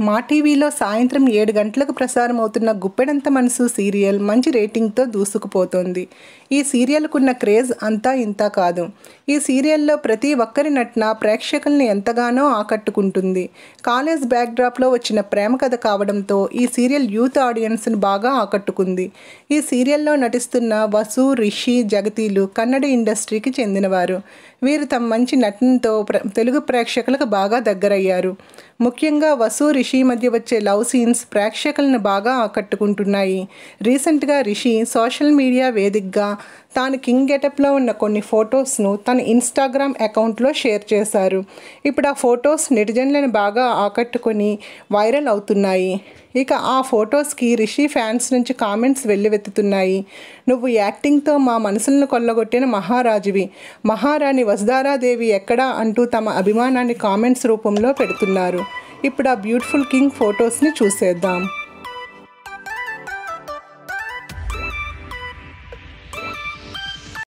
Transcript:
మా టీవీలో సాయంత్రం ఏడు గంటలకు ప్రసారం అవుతున్న గుప్పెడంత మనసు సీరియల్ మంచి రేటింగ్తో దూసుకుపోతోంది ఈ సీరియల్కున్న క్రేజ్ అంతా ఇంతా కాదు ఈ సీరియల్లో ప్రతి ఒక్కరి నటన ప్రేక్షకుల్ని ఎంతగానో ఆకట్టుకుంటుంది కాలేజ్ బ్యాక్డ్రాప్లో వచ్చిన ప్రేమ కథ కావడంతో ఈ సీరియల్ యూత్ ఆడియన్స్ని బాగా ఆకట్టుకుంది ఈ సీరియల్లో నటిస్తున్న వసు రిషి జగతీలు కన్నడ ఇండస్ట్రీకి చెందినవారు వీరు తమ మంచి నటనతో ప్ర తెలుగు ప్రేక్షకులకు బాగా దగ్గరయ్యారు ముఖ్యంగా వసు రిషి మధ్య వచ్చే లవ్ సీన్స్ ప్రేక్షకులను బాగా ఆకట్టుకుంటున్నాయి రీసెంట్గా రిషి సోషల్ మీడియా వేదికగా తాను కింగ్ గెటప్లో ఉన్న కొన్ని ఫొటోస్ను తన ఇన్స్టాగ్రామ్ అకౌంట్లో షేర్ చేశారు ఇప్పుడు ఆ ఫొటోస్ నెటిజన్లను బాగా ఆకట్టుకొని వైరల్ అవుతున్నాయి ఇక ఆ ఫొటోస్కి రిషి ఫ్యాన్స్ నుంచి కామెంట్స్ వెల్లువెత్తుతున్నాయి నువ్వు యాక్టింగ్తో మా మనసులను కొల్లగొట్టిన మహారాజువి మహారాణి వసుధారాదేవి ఎక్కడా అంటూ తమ అభిమానాన్ని కామెంట్స్ రూపంలో పెడుతున్నారు ఇప్పుడు ఆ బ్యూటిఫుల్ కింగ్ ఫొటోస్ని చూసేద్దాం